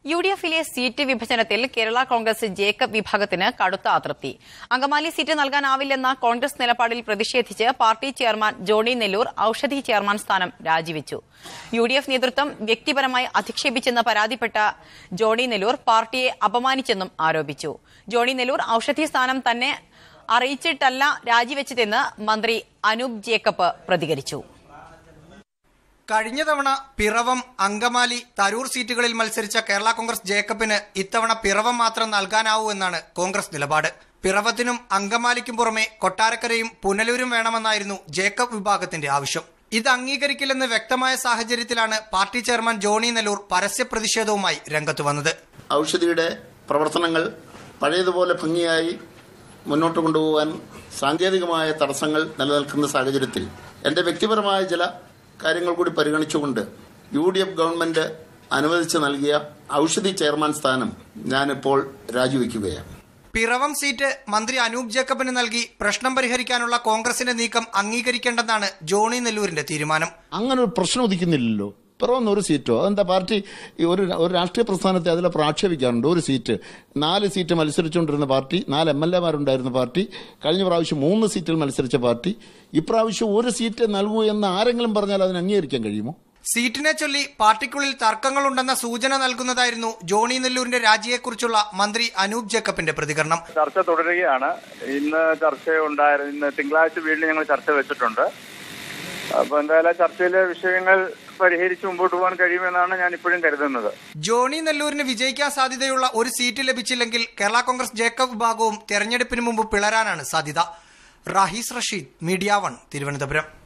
U D എഫിലെ seat വിഭജനത്തിൽ കേരള കോൺഗ്രസ് ജേക്കബ് വിഭാഗത്തിന് കടുത്ത അതൃപ്തി അങ്കമാലി സീറ്റ് നൽകാനാവില്ലെന്ന കോൺഗ്രസ് നിലപാടിൽ പ്രതിഷേധിച്ച് party chairman Johnny Nellore Oushadhi chairman സ്ഥാനം രാജിവെച്ചു യു ഡി എഫ് നേതൃത്വം വ്യക്തിപരമായി അധിക്ഷേപിച്ചെന്ന് പരാതിപ്പെട്ട ജോണി നെല്ലൂർ പാർട്ടിയെ അപമാനിച്ചെന്നും ആരോപിച്ചു ജോണി നെല്ലൂർ ഔഷധി സ്ഥാനം തന്നെ അറിയിച്ചിട്ടല്ല രാജിവെച്ചതെന്ന് മന്ത്രി അനൂപ് ജേക്കബ് പ്രതികരിച്ചു കഴിഞ്ഞ തവണ പിറവം അങ്കമാലി തരൂർ സീറ്റുകളിൽ മത്സരിച്ച കേരള കോൺഗ്രസ് ജേക്കബിന് ഇത്തവണ പിറവം മാത്രം നൽകാനാവൂ എന്നാണ് കോൺഗ്രസ് നിലപാട് പിറവത്തിനും അങ്കമാലിക്കും പുറമെ കൊട്ടാരക്കരയും പുനലൂരും വേണമെന്നായിരുന്നു ജേക്കബ് വിഭാഗത്തിന്റെ ആവശ്യം ഇത് അംഗീകരിക്കില്ലെന്ന് വ്യക്തമായ സാഹചര്യത്തിലാണ് പാർട്ടി ചെയർമാൻ ജോണി നെല്ലൂർ പരസ്യ പ്രതിഷേധവുമായി രംഗത്ത് വന്നത് ഔഷധിയുടെ പ്രവർത്തനങ്ങൾ പഴയതുപോലെ ഭംഗിയായി മുന്നോട്ട് കൊണ്ടുപോകാൻ സാങ്കേതികമായ തടസ്സങ്ങൾ നിലനിൽക്കുന്ന സാഹചര്യത്തിൽ എൻ്റെ വ്യക്തിപരമായ ചില കാര്യങ്ങൾ കൂടി പരിഗണിച്ചുകൊണ്ട് യു ഡി എഫ് ഗവൺമെന്റ് അനുവദിച്ച് നൽകിയ ഔഷധി ചെയർമാൻ സ്ഥാനം ഞാനിപ്പോൾ രാജിവെക്കുകയാണ് പിറവം സീറ്റ് മന്ത്രി അനൂപ് ജേക്കബിന് നൽകി പ്രശ്നം പരിഹരിക്കാനുള്ള കോൺഗ്രസിന്റെ നീക്കം അംഗീകരിക്കേണ്ടെന്നാണ് ജോണി നെല്ലൂരിന്റെ തീരുമാനം അങ്ങനെ ഒരു പ്രശ്നം ഉദിക്കുന്നില്ലല്ലോ പിറവന്ന് ഒരു സീറ്റോ അതെന്താ പാർട്ടി ഈ ഒരു ഒരു രാഷ്ട്രീയ പ്രസ്ഥാനത്തെ അതിലപ്പോൾ ആക്ഷേപിക്കാറുണ്ട് ഒരു സീറ്റ് നാല് സീറ്റ് മത്സരിച്ചുകൊണ്ടിരുന്ന പാർട്ടി നാല് എം എൽ എമാരുണ്ടായിരുന്ന പാർട്ടി കഴിഞ്ഞ പ്രാവശ്യം മൂന്ന് സീറ്റിൽ മത്സരിച്ച പാർട്ടി ഇപ്രാവശ്യം ഒരു സീറ്റ് നൽകൂ എന്ന് ആരെങ്കിലും പറഞ്ഞാൽ അതിന് അംഗീകരിക്കാൻ കഴിയുമോ സീറ്റിനെ ചൊല്ലി പാർട്ടിക്കുള്ളിൽ തർക്കങ്ങളുണ്ടെന്ന സൂചന നൽകുന്നതായിരുന്നു ജോണി നെല്ലൂരിന്റെ രാജിയെക്കുറിച്ചുള്ള മന്ത്രി അനൂപ് ജേക്കബിന്റെ പ്രതികരണം ചർച്ച തുടരുകയാണ് ഇന്ന് ചർച്ച ഉണ്ടായിരുന്നു ഇന്ന് തിങ്കളാഴ്ച വീണ്ടും ഞങ്ങൾ ചർച്ച വെച്ചിട്ടുണ്ട് അപ്പൊ എന്തായാലും ആ ചർച്ചയിലെ വിഷയങ്ങൾ പരിഹരിച്ച് മുമ്പോട്ട് പോകാൻ കഴിയുമെന്നാണ് ഞാൻ ഇപ്പോഴും കരുതുന്നത് ജോണി നെല്ലൂരിന് വിജയിക്കാൻ സാധ്യതയുള്ള ഒരു സീറ്റ് ലഭിച്ചില്ലെങ്കിൽ കേരള കോൺഗ്രസ് ജേക്കബ് വിഭാഗവും തെരഞ്ഞെടുപ്പിന് മുമ്പ് പിളരാനാണ് സാധ്യത റാഹിസ് റഷീദ് മീഡിയ വൺ തിരുവനന്തപുരം